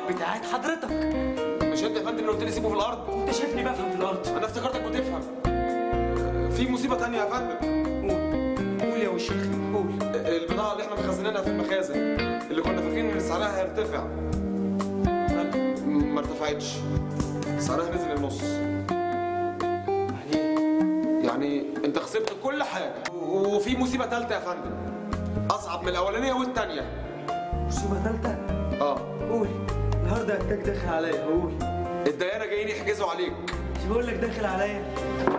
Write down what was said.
بتاعت حضرتك مش انت يا فندم اللي قلت لي سيبه في الارض انت شايفني بفهم في الارض انا افتكرتك بتفهم في مصيبه تانية يا فندم قول قول يا وش الخير قول البضاعه اللي احنا مخزنينها في المخازن اللي كنا فاكرين ان سعرها هيرتفع ما ارتفعتش سعرها نزل النص يعني ايه؟ يعني انت خسرت كل حاجه و- وفي مصيبه ثالثه يا فندم اصعب من الاولانيه والثانيه مصيبه ثالثه اه قول النهارده هتاك داخل عليا قول الديانه جايين يحجزوا عليك مش بقول لك داخل عليا